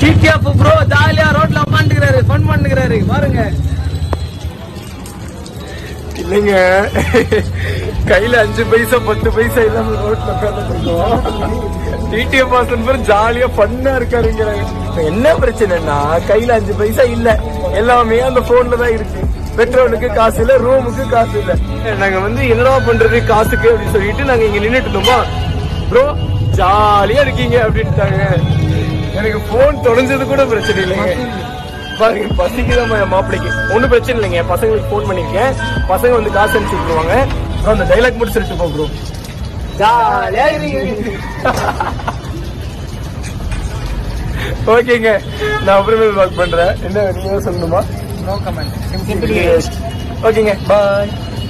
TTF bro ஜாலியா ரோட்ல உட்காந்துக்கிறாரு fun பண்ணுகிறாரு பாருங்க இல்லைங்க கையில அஞ்சு பைசா பத்து பைசா இல்லாம ரோட்ல உட்காந்துருக்கோம் டிடிஎம் பாசன் பேர் ஜாலியா பண்ணா இருக்காருங்க என்ன பிரச்சனைன்னா கையில அஞ்சு பைசா இல்ல எல்லாமே அந்த போன்ல தான் இருக்கு பெட்ரோலுக்கு காசு இல்ல ரூமுக்கு காசு இல்ல நாங்க வந்து என்னடா பண்றது காசுக்கு அப்படின்னு சொல்லிட்டு நாங்க இங்க நின்னுட்டு இருந்தோமா ப்ரோ ஜாலியா இருக்கீங்க அப்படின்ட்டாங்க எனக்கு போன் தொலைஞ்சது கூட பிரச்சனை இல்லைங்க பாருங்க பசிக்குதான் என் மாப்பிளைக்கு ஒன்றும் பிரச்சனை இல்லைங்க என் பசங்களுக்கு ஃபோன் பண்ணிருக்கேன் பசங்க வந்து காசு அனுப்பிச்சு விட்டுருவாங்க அப்புறம் அந்த டைலாக் மட்டும் சொல்லிட்டு போ ப்ரோ ஜாலியா இருக்கீங்க ஓகேங்க நான் அப்புறமேல் வாக் பண்றேன் என்ன நீங்க சொல்லணுமா நோ கமெண்ட் ஓகேங்க பாய்